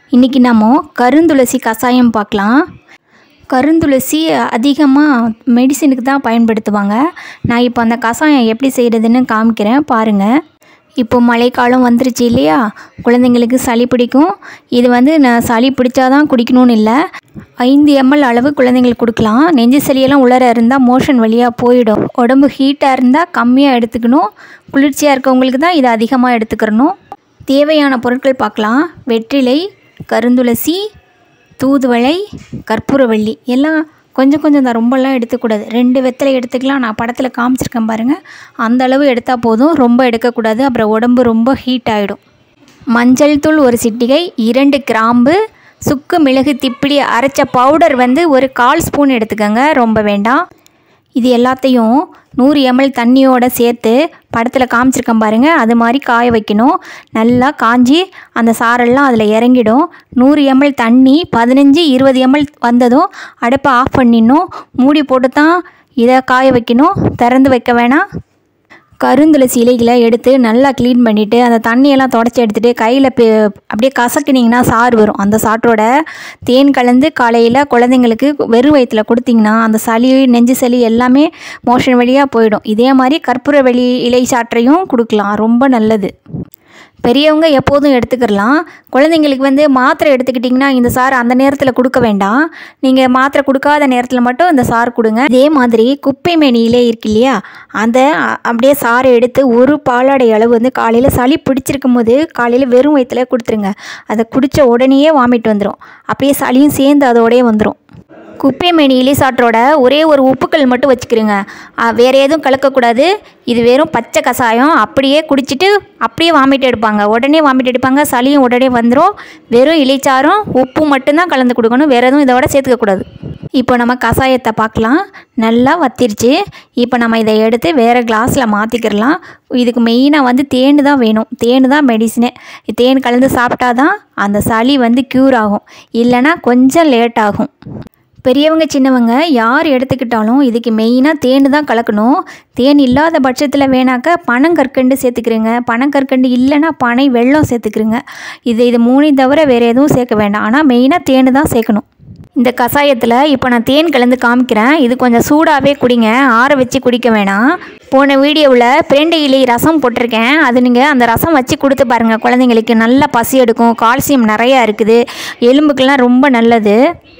இன்றைக்கி நம்ம கருந்துளசி கஷாயம் பார்க்கலாம் கருந்துளசி அதிகமாக மெடிசினுக்கு தான் பயன்படுத்துவாங்க நான் இப்போ அந்த கஷாயம் எப்படி செய்கிறதுன்னு காமிக்கிறேன் பாருங்கள் இப்போ மழைக்காலம் வந்துருச்சு இல்லையா குழந்தைங்களுக்கு சளி பிடிக்கும் இது வந்து நான் சளி பிடிச்சாதான் குடிக்கணும்னு இல்லை ஐந்து எம்எல் அளவு குழந்தைங்களுக்கு கொடுக்கலாம் நெஞ்சு சளியெல்லாம் உலர இருந்தால் மோஷன் வழியாக போயிடும் உடம்பு ஹீட்டாக இருந்தால் கம்மியாக எடுத்துக்கணும் குளிர்ச்சியாக இருக்கவங்களுக்கு தான் இதை அதிகமாக எடுத்துக்கிறணும் தேவையான பொருட்கள் பார்க்கலாம் வெற்றிலை கருந்துளசி தூதுவளை கற்பூரவள்ளி எல்லாம் கொஞ்சம் கொஞ்சம் தான் ரொம்பலாம் எடுத்துக்கூடாது ரெண்டு வெத்தலை எடுத்துக்கலாம் நான் படத்தில் காமிச்சிருக்கேன் பாருங்கள் அந்த அளவு எடுத்தால் போதும் ரொம்ப எடுக்கக்கூடாது அப்புறம் உடம்பு ரொம்ப ஹீட் ஆகிடும் மஞ்சள் தூள் ஒரு சிட்டிகை இரண்டு கிராம்பு சுக்கு மிளகு திப்பிலி அரைச்ச பவுடர் வந்து ஒரு கால் ஸ்பூன் எடுத்துக்கோங்க ரொம்ப வேண்டாம் இது எல்லாத்தையும் நூறு எம்எல் தண்ணியோட சேர்த்து படத்தில் காமிச்சிருக்கேன் பாருங்கள் அது மாதிரி காய வைக்கணும் நல்லா காஞ்சி அந்த சாரெல்லாம் அதில் இறங்கிடும் நூறு எம்எல் தண்ணி பதினஞ்சு இருபது எம்எல் வந்ததும் அடுப்பை ஆஃப் பண்ணிடணும் மூடி போட்டு தான் இதை காய வைக்கணும் திறந்து வைக்க வேணாம் கருந்துளசி இலைகளை எடுத்து நல்லா க்ளீன் பண்ணிவிட்டு அந்த தண்ணியெல்லாம் தொடச்சி எடுத்துகிட்டு கையில் அப்படியே கசக்குனிங்கன்னா சாறு வரும் அந்த சாற்றோட தேன் கலந்து காலையில் குழந்தைங்களுக்கு வெறும் வயிற்றில் கொடுத்தீங்கன்னா அந்த சளி நெஞ்சு சளி எல்லாமே மோஷன் வழியாக போயிடும் இதே மாதிரி கற்பூர வெளி இலை சாற்றையும் கொடுக்கலாம் ரொம்ப நல்லது பெரியவங்க எப்போதும் எடுத்துக்கிடலாம் குழந்தைங்களுக்கு வந்து மாத்திரை எடுத்துக்கிட்டிங்கன்னா இந்த சாறு அந்த நேரத்தில் கொடுக்க வேண்டாம் நீங்கள் மாத்திரை கொடுக்காத நேரத்தில் மட்டும் இந்த சாறு கொடுங்க இதே மாதிரி குப்பை மேனியிலே இருக்கு இல்லையா அந்த அ- அப்படியே சாறை எடுத்து ஒரு பாலாடை அளவு வந்து காலையில் சளி பிடிச்சிருக்கும் போது காலையில் வெறும் வயிற்றுல கொடுத்துருங்க அதை குடித்த உடனேயே வாமிட் வந்துடும் அப்படியே சளியும் சேர்ந்து அதோடயே வந்துடும் குப்பைமேனி இலிசாற்றோட ஒரே ஒரு உப்புக்கள் மட்டும் வச்சுக்கிறோங்க வேறு எதுவும் கலக்கக்கூடாது இது வெறும் பச்சை கஷாயம் அப்படியே குடிச்சிட்டு அப்படியே வாமிட் எடுப்பாங்க உடனே வாமிட் எடுப்பாங்க சளியும் உடனே வந்துடும் வெறும் இலைச்சாரும் உப்பு மட்டும்தான் கலந்து கொடுக்கணும் வேறு எதுவும் இதோட சேர்த்துக்கக்கூடாது இப்போ நம்ம கஷாயத்தை பார்க்கலாம் நல்லா வத்திருச்சு இப்போ நம்ம இதை எடுத்து வேறு கிளாஸில் மாற்றிக்கிறலாம் இதுக்கு மெயினாக வந்து தேன் தான் வேணும் தேன் தான் மெடிசனே தேன் கலந்து சாப்பிட்டா தான் அந்த சளி வந்து க்யூர் ஆகும் இல்லைன்னா கொஞ்சம் லேட் ஆகும் பெரியவங்க சின்னவங்க யார் எடுத்துக்கிட்டாலும் இதுக்கு மெயினாக தேன் தான் கலக்கணும் தேன் இல்லாத பட்சத்தில் வேணாக்க பனங்கற்கண்டு சேர்த்துக்கிறேங்க பனங்கற்கண்டு இல்லைன்னா பனை வெல்லம் சேர்த்துக்கிறேங்க இது இது மூணையும் தவிர வேறு எதுவும் சேர்க்க வேண்டாம் ஆனால் மெயினாக தேன் தான் சேர்க்கணும் இந்த கஷாயத்தில் இப்போ நான் தேன் கலந்து காமிக்கிறேன் இது கொஞ்சம் சூடாகவே குடிங்க ஆற வச்சு குடிக்க வேணாம் போன வீடியோவில் பிரண்டை இலை ரசம் போட்டிருக்கேன் அது நீங்கள் அந்த ரசம் வச்சு கொடுத்து பாருங்கள் குழந்தைங்களுக்கு நல்லா பசி எடுக்கும் கால்சியம் நிறையா இருக்குது எலும்புக்கெல்லாம் ரொம்ப நல்லது